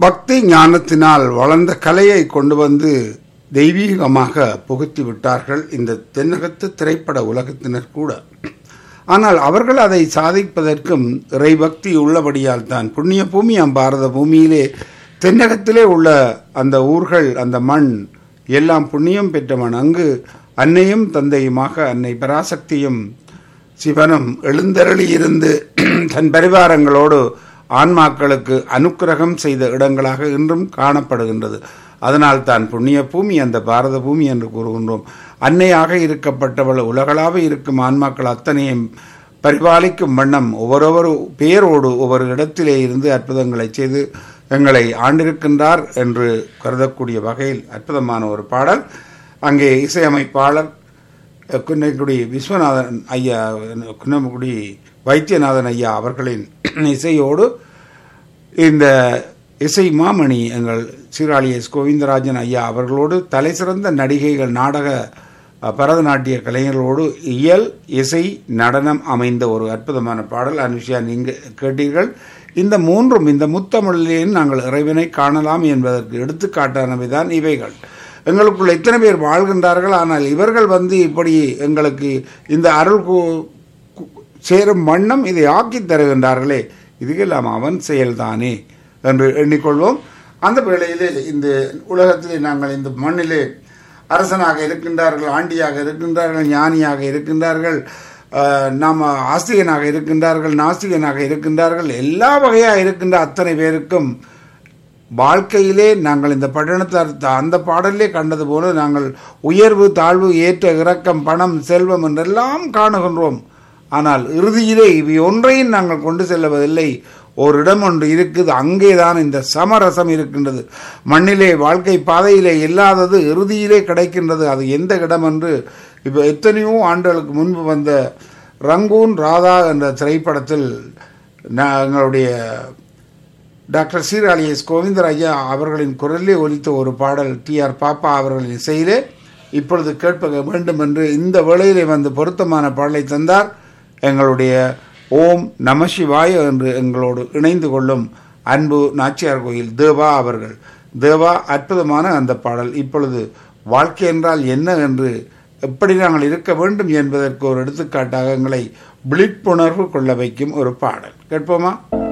பக்தி ஞானத்தினால் வளர்ந்த கலையை கொண்டு வந்து தெய்வீகமாக புகுத்தி விட்டார்கள் இந்த தென்னகத்து திரைப்பட உலகத்தினர் கூட ஆனால் அவர்கள் அதை சாதிப்பதற்கும் இறைபக்தி உள்ளபடியால் தான் புண்ணிய பூமியாம் பாரத பூமியிலே தென்னகத்திலே உள்ள அந்த ஊர்கள் அந்த மண் எல்லாம் புண்ணியம் பெற்ற மண் அங்கு அன்னையும் தந்தையுமாக அன்னை பராசக்தியும் சிவனும் எழுந்தருளி இருந்து தன் பரிவாரங்களோடு ஆன்மாக்களுக்கு அனுக்கிரகம் செய்த இடங்களாக இன்றும் காணப்படுகின்றது அதனால் தான் புண்ணிய பூமி அந்த பாரத பூமி என்று கூறுகின்றோம் அன்னையாக இருக்கப்பட்டவள் உலகளாக இருக்கும் ஆன்மாக்கள் அத்தனையும் பரிபாலிக்கும் வண்ணம் ஒவ்வொருவரு பெயரோடு ஒவ்வொரு இடத்திலே இருந்து அற்புதங்களை செய்து எங்களை ஆண்டிருக்கின்றார் என்று கருதக்கூடிய வகையில் அற்புதமான ஒரு பாடல் அங்கே இசையமைப்பாளர் குன்னக்குடி விஸ்வநாதன் ஐயா குன்னக்குடி வைத்தியநாதன் ஐயா அவர்களின் இசையோடு இந்த இசை மாமணி எங்கள் சீராளி எஸ் கோவிந்தராஜன் ஐயா அவர்களோடு தலை சிறந்த நடிகைகள் நாடக பரதநாட்டிய கலைஞர்களோடு இயல் இசை நடனம் அமைந்த ஒரு அற்புதமான பாடல் அனுஷியா நீங்கள் கேட்டீர்கள் இந்த மூன்றும் இந்த முத்தமிழிலேயும் நாங்கள் இறைவனை காணலாம் என்பதற்கு எடுத்துக்காட்டானவை தான் இவைகள் எங்களுக்குள்ள எத்தனை பேர் வாழ்கின்றார்கள் ஆனால் இவர்கள் வந்து இப்படி எங்களுக்கு இந்த அருள் சேரும் வண்ணம் இதை ஆக்கி தருகின்றார்களே இதுக்கெல்லாம் அவன் செயல்தானே என்று எண்ணிக்கொள்வோம் அந்த வேளையிலே இந்த உலகத்திலே நாங்கள் இந்த மண்ணிலே அரசனாக இருக்கின்றார்கள் ஆண்டியாக இருக்கின்றார்கள் ஞானியாக இருக்கின்றார்கள் நாம் ஆஸ்திகனாக இருக்கின்றார்கள் நாஸ்திகனாக இருக்கின்றார்கள் எல்லா வகையாக இருக்கின்ற அத்தனை பேருக்கும் வாழ்க்கையிலே நாங்கள் இந்த பட்டணத்தை அந்த பாடலே கண்டது போல நாங்கள் உயர்வு தாழ்வு ஏற்ற இறக்கம் பணம் செல்வம் என்றெல்லாம் காணுகின்றோம் ஆனால் இறுதியிலே இவை ஒன்றையும் நாங்கள் கொண்டு செல்வதில்லை ஒரு இடம் ஒன்று இருக்குது அங்கேதான் இந்த சமரசம் இருக்கின்றது மண்ணிலே வாழ்க்கை பாதையிலே இல்லாதது இறுதியிலே கிடைக்கின்றது அது எந்த இடம் என்று இப்போ எத்தனையோ ஆண்டுகளுக்கு முன்பு வந்த ரங்கூன் ராதா என்ற திரைப்படத்தில் எங்களுடைய டாக்டர் சீராளி எஸ் கோவிந்தராஜா அவர்களின் குரலிலே ஒலித்த ஒரு பாடல் டி ஆர் பாப்பா அவர்களின் இசையிலே இப்பொழுது கேட்ப வேண்டும் என்று இந்த வேளையிலே வந்து பொருத்தமான பாடலை தந்தார் எங்களுடைய ஓம் நம சிவாய என்று எங்களோடு இணைந்து கொள்ளும் அன்பு நாச்சியார் கோயில் தேவா அவர்கள் தேவா அற்புதமான அந்த பாடல் இப்பொழுது வாழ்க்கை என்றால் என்ன என்று எப்படி நாங்கள் இருக்க வேண்டும் என்பதற்கு ஒரு எடுத்துக்காட்டாக எங்களை விழிப்புணர்வு கொள்ள வைக்கும் ஒரு பாடல் கேட்போமா